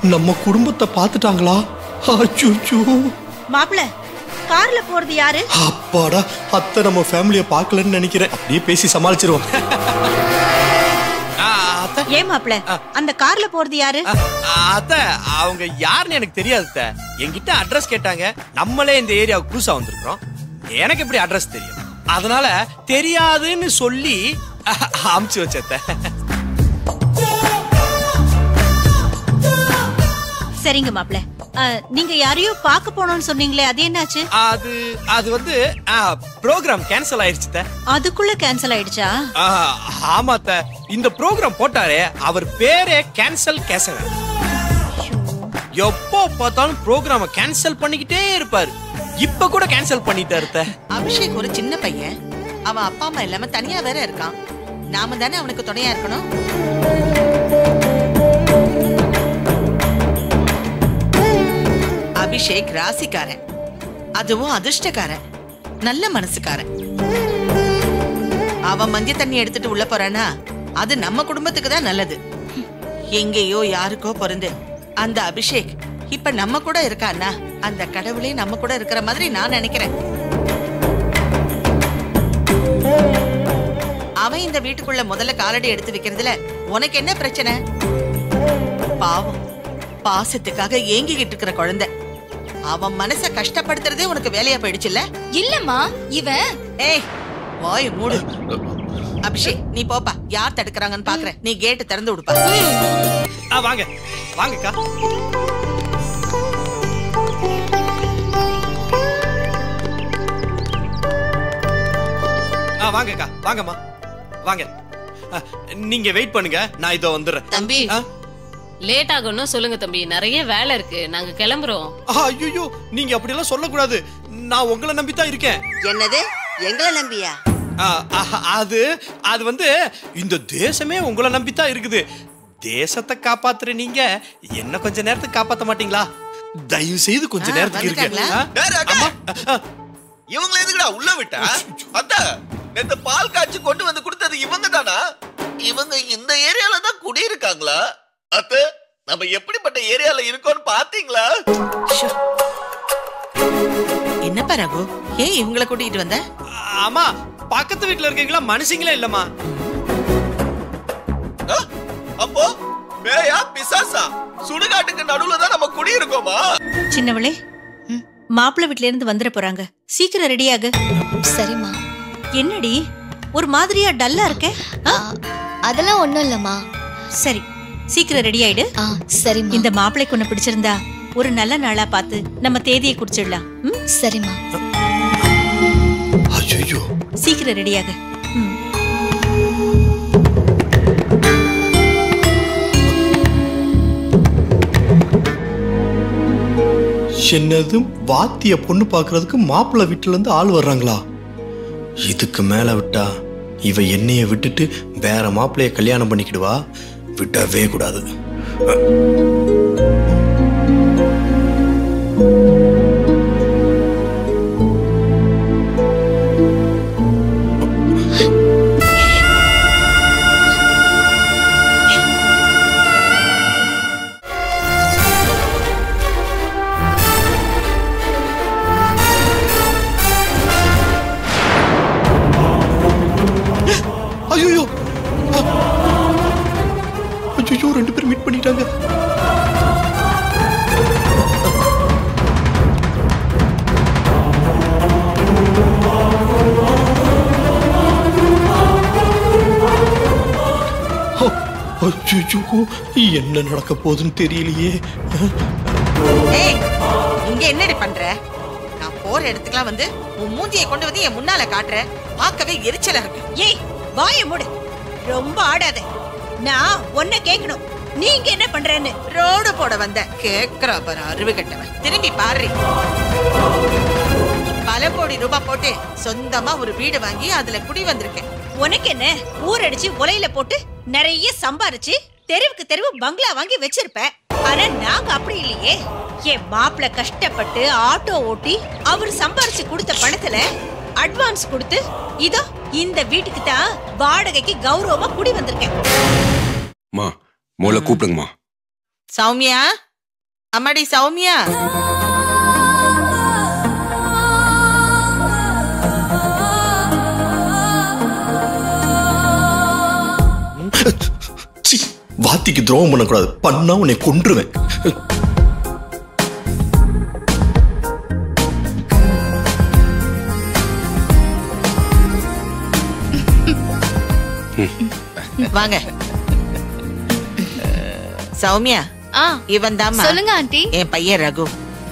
நம்ம குடும்பத்தை பார்த்துட்டாங்களா அச்சோ மாப்பிள கார்ல போறது யாரு அப்பாடா அத்தை நம்ம ஃபேமிலியை பார்க்கலன்னு நினைக்கிறேன் அப்படியே பேசி சமாளிச்சிருவோம் ஆ, அத்தை ஏன் மாப்பிள அந்த கார்ல போறது யாரு ஆ, அத்தை அவங்க யாருன்னு எனக்கு தெரியாது அத்தை என்கிட்ட அட்ரஸ் கேட்டாங்க நம்மளே இந்த ஏரியாவுக்கு புதுசா வந்திருக்கிறோம் எனக்கு எப்படி அட்ரஸ் தெரியும் அதனால தெரியாதுன்னு சொல்லி அமுச்சு வச்சத்த சரிங்க மாப்பிள நீங்க யாரையோ பார்க்க போனோம்னு சொன்னீங்களே அது என்னாச்சு அது அது வந்து ப்ரோக்ராம் கேன்சல் ஆயிருச்சு அத்தை. அதுக்குள்ள கேன்சல் ஆயிடுச்சா ஆ, ஆமா அத்தை இந்த ப்ரோக்ராம் போட்டாரே அவர் பேரே கேன்சல் கேசவ எப்போ பார்த்தாலும் ப்ரோக்ராம கேன்சல் பண்ணிக்கிட்டே இருப்பாரு இப்ப கூட கேன்சல் பண்ணிட்டாரு அத்தை. அபிஷேக் ஒரு சின்ன பையன் அவன் அப்பா அம்மா இல்லாம தனியா வேற இருக்கான் நாம தானே அவனுக்கு துணையா இருக்கணும் அபிஷேக் ராசிக்காரன் அதுவும் அதிர்ஷ்டக்காரன் நல்ல மனசுக்காரன் அவன் மஞ்சள் தண்ணி எடுத்துட்டு உள்ள போறானா அது நம்ம குடும்பத்துக்கு தான் நல்லது எங்கேயோ யாருக்கோ பிறந்து அந்த அபிஷேக் இப்ப நம்ம கூட இருக்கான்னா அந்த கடவுளே நம்ம கூட இருக்கிற மாதிரி நான் நினைக்கிறேன் அவன் இந்த வீட்டுக்குள்ள முதல்ல காலடி எடுத்து வைக்கிறதுல உனக்கு என்ன பிரச்சனை பாவம் பாசத்துக்காக ஏங்கிக்கிட்டு இருக்கிற குழந்தை அவன் மனச கஷ்டப்படுத்துறதே உனக்கு வேலையா போயிடுச்சுல்ல இல்லம்மா இவன் ஏய் வாய் மூடு அபிஷேக் நீ போப்பா யார் தடுக்கறாங்கன்னு பாக்குறேன் நீ கேட்டு திறந்து விடுப்பா ஆ வாங்க வாங்கக்கா ஆ வாங்கக்கா வாங்கம்மா வாங்க ஆ, நீங்க வெயிட் பண்ணுங்க நான் இதோ வந்துடுறேன் தம்பி ஆ? லேட் ஆகும்னா சொல்லுங்க தம்பி நிறைய வேலை இருக்கு நாங்க கிளம்புறோம் ஐயோ நீங்க அப்படியெல்லாம் சொல்லக்கூடாது நான் உங்களை நம்பி தான் இருக்கேன் என்னது எங்களை நம்பியா ஆ, ஆ, அது அது வந்து இந்த தேசமே உங்களை நம்பி தான் இருக்குது தேசத்தை காப்பாத்துற நீங்க என்ன கொஞ்ச நேரத்துக்கு காப்பாத்த மாட்டீங்களா தயவு செய்து கொஞ்ச ஆ, நேரத்துக்கு இருக்கு வந்துட்டாங்களா? ஆ? டேய், ராஜா. அம்மா, ஆ, இவங்களை எதுக்குடா உள்ள விட்டா அத்தா நேத்து பால் காய்ச்சி கொண்டு வந்து கொடுத்தது இவங்க தானா இவங்க இந்த ஏரியால தான் குடியிருக்காங்களா அத்த நம்ம எப்படிப்பட்ட ஏரியால இருக்கோம்னு பாத்தீங்களா ஷோ. என்னப்பா ரகு ஏன் இவங்களை கூட்டிட்டு வந்த ஆமா பக்கத்து வீட்டுல இருக்கீங்களா மனுஷங்களே இல்லம்மா ஆ? அப்போ பேயா பிசாசா சுடுகாட்டுக்கு நடுவுல தான் நம்ம குடியிருக்கோமா சின்னவளே மாப்பிள்ளை வீட்ல இருந்து வந்துட போறாங்க சீக்கிரம் ரெடியாகு சரிம்மா என்னடி ஒரு மாதிரியா டல்லா இருக்க ஆ, அதெல்லாம் ஒண்ணும் இல்லம்மா சரி சீக்கிரம் ரெடி ஆயிடு ஆ சரிம்மா இந்த மாப்பிள்ளைக்கு உன்னை பிடிச்சிருந்தா ஒரு நல்ல நாளா பார்த்து நம்ம தேதியை குறிச்சிடலாம் ம்? சரிம்மா ஐயோ சீக்கிரம் ரெடியாக ம் என்னது வாத்திய பொண்ணு பார்க்கறதுக்கு மாப்பிள்ளை வீட்டுல இருந்து ஆள் வர்றாங்களா இதுக்கு மேல விட்டா இவ என்னைய விட்டுட்டு வேற மாப்பிள்ளைய கல்யாணம் பண்ணிக்கிடுவா விடவே கூடாது ஐயோ ஐயோ ரெண்டு பேரும் மீட் பண்ணிட்டாங்க ஐயோ என்ன நடக்க போகுதுன்னு தெரியலையே ஏய் இங்க என்னடி பண்ற நான் போற இடத்துக்குலாம் வந்து உன் மூஞ்சியை கொண்டு வந்து என் முன்னால காட்டுற பார்க்கவே எரிச்சலா இருக்கு ஏய் வாய மூடு ரொம்ப ஆடாத நான் உன்னை கேட்கணும் நீங்க என்ன பண்றேன்னு ரோடு போட வந்த கேக்குறா பாரு அறிவு கட்டவன் திரும்பி பாரு பல கோடி ரூபாய் போட்டு சொந்தமா ஒரு வீடு வாங்கி அதுல குடி வந்திருக்கேன் உனக்கு என்ன ஊரடிச்சு உலையில போட்டு நிறைய சம்பாரிச்சு தெருவுக்கு தெருவு பங்களா வாங்கி வச்சிருப்ப ஆனா நாங்க அப்படி இல்லையே என் மாப்பிள கஷ்டப்பட்டு ஆட்டோ ஓட்டி அவர் சம்பாரிச்சு கொடுத்த பணத்துல அட்வான்ஸ் கொடுத்து இதோ இந்த வீட்டுக்கு தான் வாடகைக்கு கௌரவமா குடி வந்திருக்கேன் மா முதல்ல கூப்பிடுங்கம்மா சௌமியா அம்மாடி சௌமியா சி வாத்திக்கு துரோகம் பண்ணக்கூடாது பண்ணா உன்னை கொன்றுவேன் வாங்க சௌமியா ஆ இவன் தான் சொல்லுங்க ஆண்டி என் பையன் Raghu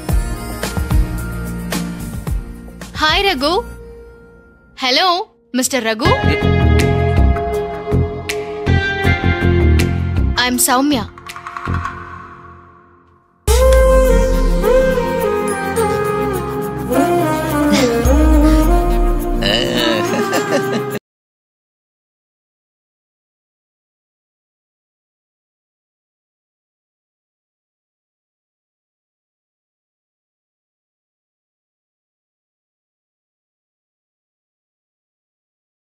hi Raghu hello mister Raghu I am Soumya